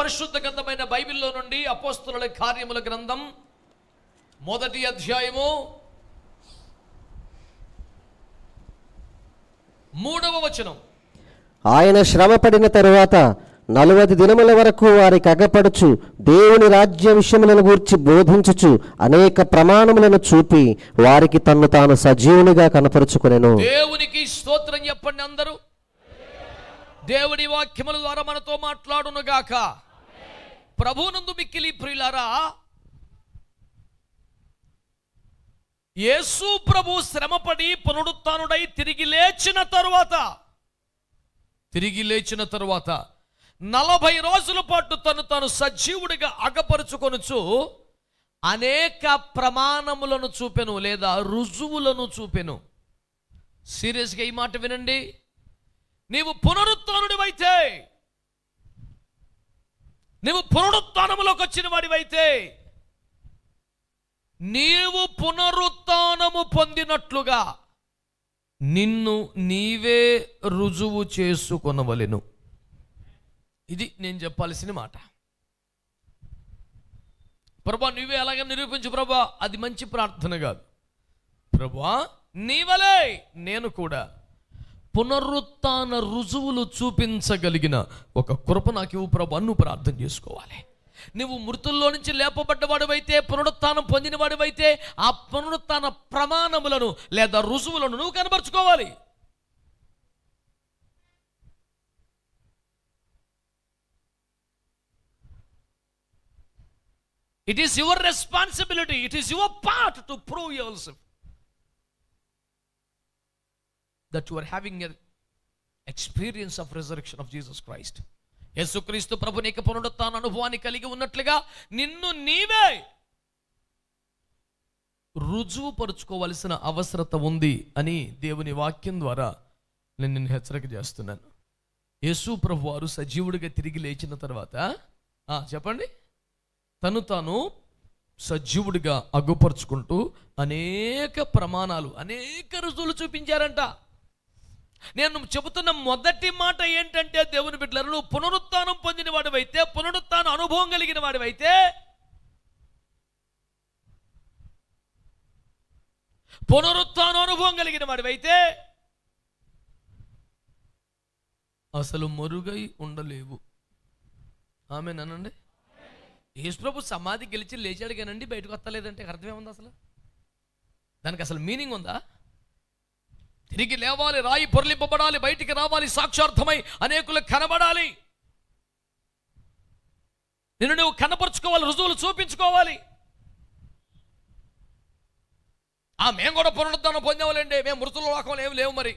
పరిశుద్ధ గ్రంథమైన బైబిల్లో నుండి అపోస్తుల కార్యముల గ్రంథం మొదటి అధ్యాయము మూడవ వచనం ఆయన శ్రమపడిన తరువాత నలువది దినముల వరకు వారికి అగపడుచు దేవుని రాజ్య విషయములను గూర్చి బోధించుచు అనేక ప్రమాణములను చూపి వారికి తన్ను తాను సజీవునిగా కనపరుచుకునెను దేవునికి స్తోత్రం చెప్పండి అందరూ దేవుని వాక్యముల ద్వారా మనతో మాట్లాడునుగాక ప్రభునందు మిక్కిలి ప్రియులారా యేసు ప్రభు శ్రమపడి పునరుత్నుడై తిరిగి లేచిన తరువాత తిరిగి లేచిన తరువాత నలభై రోజుల పాటు తను తాను సజీవుడిగా అగపరుచుకొనుచు అనేక ప్రమాణములను చూపెను లేదా రుజువులను చూపెను సీరియస్గా ఈ మాట వినండి నీవు పునరుత్నుడివైతే నీవు పునరుత్నములోకి వచ్చిన వాడివైతే నీవు పునరుత్నము పొందినట్లుగా నిన్ను నీవే రుజువు చేసుకొనవలెను ఇది నేను చెప్పాల్సిన మాట ప్రభా నువ్వే అలాగే నిరూపించు ప్రభా అది మంచి ప్రార్థన కాదు ప్రభా నీవలే నేను కూడా పునరుత్న రుజువులు చూపించగలిగిన ఒక కృప నాకు ఇవ్వు ప్రభా నువ్వు ప్రార్థన చేసుకోవాలి నువ్వు మృతుల్లో నుంచి లేపబడ్డవాడివైతే పునరుత్నం పొందినవాడివైతే ఆ పునరుత్న ప్రమాణములను లేదా రుజువులను నువ్వు కనబరుచుకోవాలి it is your responsibility it is your part to prove yourself that you are having a experience of reservation of Jesus Christ యేసుక్రీస్తు ప్రభు నీకు పునరుత్న అనుభవాన్ని కలిగి ఉన్నట్లుగా నిన్ను నీవే రుజువు పరుచుకోవలసిన అవసరత ఉంది అని దేవుని వాక్యం ద్వారా నేను నిన్ను హెచ్చరిక చేస్తున్నాను యేసు ప్రభు వారు సజీవుడిగా తిరిగి లేచిన తర్వాత ఆ, చెప్పండి తను తాను సజీవుడిగా అగ్గుపరుచుకుంటూ అనేక ప్రమాణాలు అనేక రుజువులు చూపించారంట నేను చెబుతున్న మొదటి మాట ఏంటంటే దేవుని బిడ్డలను నువ్వు పునరుత్నం పొందిన వాడివైతే పునరుత్న అనుభవం కలిగిన వాడివైతే పునరుత్న అనుభవం కలిగిన వాడివైతే అసలు మరుగై ఉండలేవు ఆమె నన్నండి యేసుప్రభు సమాధి గెలిచి లేచాడు కానండి బయటకు వస్తలేదంటే అర్థమేముంది అసలు దానికి అసలు మీనింగ్ ఉందా తిరిగి లేవాలి రాయి పొరలింపబడాలి బయటికి రావాలి సాక్షార్థమై అనేకులకు కనబడాలి నిన్ను నువ్వు కనపరుచుకోవాలి రుజువులు చూపించుకోవాలి ఆ మేము కూడా పునరుద్ధానం పొందేవాలండి మేము మృతుల లోకంలో ఏమి లేవు మరి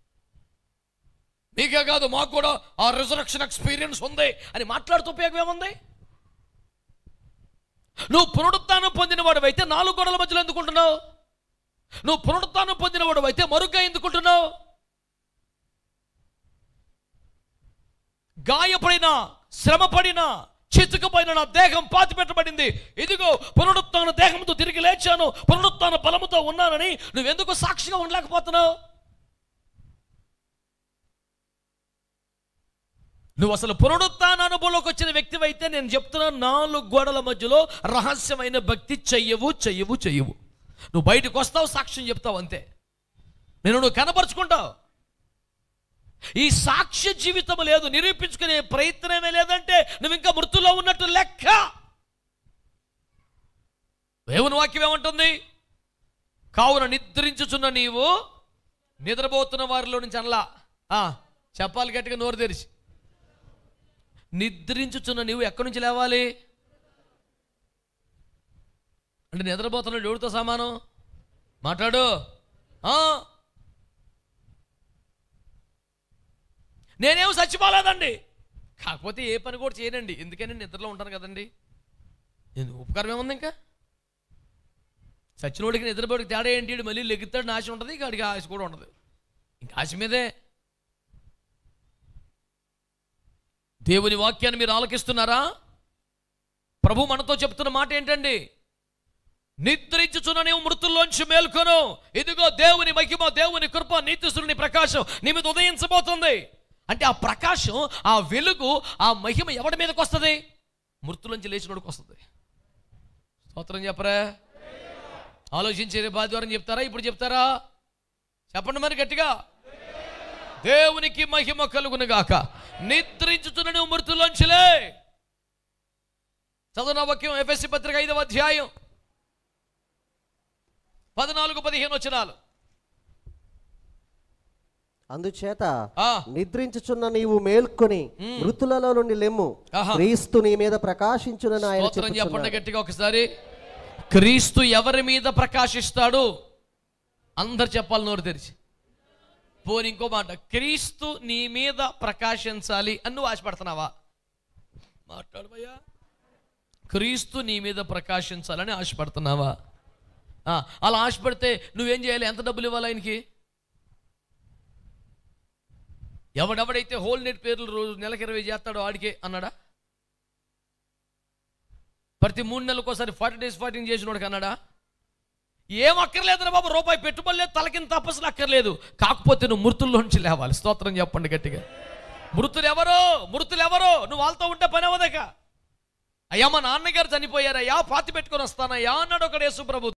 మీకే కాదు మాకు కూడా ఆ రిజరక్షన్ ఎక్స్పీరియన్స్ ఉంది అని మాట్లాడుతూ ఉపయోగం ఏముంది నువ్వు పునరుత్నం పొందిన వాడివైతే నాలుగు గోడల మధ్యలో ఎందుకుంటున్నావు నువ్వు పునరుత్నం పొందిన వాడివైతే మరుగ్గా ఎందుకుంటున్నావు గాయపడిన శ్రమపడిన చితుకుపోయిన నా దేహం పాతి పెట్టబడింది ఇదిగో పునరుత్న దేహంతో తిరిగి లేచాను పునరుత్న బలముతో ఉన్నానని నువ్వెందుకు సాక్షిగా ఉండలేకపోతున్నావు నువ్వు అసలు పునరుత్న అనుభవంలోకి వచ్చిన వ్యక్తివైతే నేను చెప్తున్నా నాలుగు గోడల మధ్యలో రహస్యమైన భక్తి చెయ్యవు చెయ్యవు చెయ్యవు నువ్వు బయటకు వస్తావు సాక్ష్యం చెప్తావు అంతే నేను నువ్వు కనపరుచుకుంటావు ఈ సాక్ష్య జీవితం లేదు నిరూపించుకునే ప్రయత్నమే లేదంటే నువ్వు ఇంకా మృతుల్లో ఉన్నట్టు లెక్క దేవుని వాక్యం ఏమంటుంది కావున నిద్రించుచున్న నీవు నిద్రపోతున్న వారిలో నుంచి అనలా ఆ, చెప్పాలి గట్టిగా నోరు తెరిచి నిద్రించుచున్న నీవు ఎక్కడి నుంచి లేవాలి అంటే నిద్రపోతున్నాడు ఎవరితో సమానం మాట్లాడు ఆ. నేనేం చచ్చిపోలేదండి కాకపోతే ఏ పని కూడా చేయనండి ఎందుకని నిద్రలో ఉంటాను కదండి ఎందుకు ఉపకారం ఏముంది ఇంకా చచ్చినోడికి నిద్రపోడికి తేడా ఏంటి ఈడు మళ్ళీ లెగుతాడు నాశ ఉంటుంది ఇక అడిగి ఆశ కూడా ఉండదు ఇంకా ఆశ మీదే దేవుని వాక్యాన్ని మీరు ఆలకిస్తున్నారా ప్రభు మనతో చెప్తున్న మాట ఏంటండి నిద్రించుచున్న నీవు మృతుల్లోంచి మేల్కొను ఇదిగో దేవుని మహిమ దేవుని కృప నీతిస్తుని ప్రకాశం నీ మీద ఉదయించబోతుంది అంటే ఆ ప్రకాశం ఆ వెలుగు ఆ మహిమ ఎవడి మీదకి వస్తుంది మృతులోంచి లేచినోడికి వస్తుంది స్తోత్రం చెప్పరా ఆలోచించే బాధ్వారం చెప్తారా ఇప్పుడు చెప్తారా చెప్పండి మరి గట్టిగా దేవునికి మహిమ కలుగును గాక నిద్రించుతున్న నువ్వు మృతులోంచిలే చదువున వాక్యం ఎఫ్ఎస్సి పత్రిక ఐదవ అధ్యాయం పద్నాలుగు పదిహేను వచనాలు అందుచేత ఆ, నిద్రించుచున్న నీవు మేల్కొని మృతులలో నుండి లెమ్ము ఆహా. క్రీస్తు నీ మీద ప్రకాశించునని ఆయన స్తోత్రం చెప్పండి చెప్పుచున్నాడు. గట్టిగా ఒకసారి క్రీస్తు ఎవరి మీద ప్రకాశిస్తాడు అందరు చెప్పాలి నోరు తెరిచి పోని ఇంకో మాట క్రీస్తు నీ మీద ప్రకాశించాలి అని నువ్వు ఆశపడుతున్నావా మాట్లాడబయ్యా క్రీస్తు నీ మీద ప్రకాశించాలని ఆశపడుతున్నావా ఆ, అలా ఆశపడితే నువ్వేం చేయాలి ఎంత డబ్బులు ఇవ్వాలి ఆయనకి ఎవడెవడైతే హోల్ నెట్ పేర్లు రోజు నెలకి ఇరవై చేస్తాడో ఆడికే అన్నాడా ప్రతి మూడు నెలలకు ఒకసారి ఫార్టీ డేస్ ఫార్టీన్ చేసినోడికి అన్నాడా ఏం అక్కర్లేదురా బాబు రూపాయి పెట్టుబడి లేదు తలకింత తపస్సులు అక్కర్లేదు కాకపోతే నువ్వు మృతుల్లోంచి లేవాలి స్తోత్రం చెప్పండి గట్టిగా మృతులు ఎవరో మృతులు ఎవరో నువ్వు వాళ్ళతో ఉంటే పని అవ్వదక అయ్యా మా నాన్నగారు చనిపోయారయ్యా పాతి పెట్టుకొని వస్తానయ్యా అన్నాడు ఒకడు యేసు ప్రభు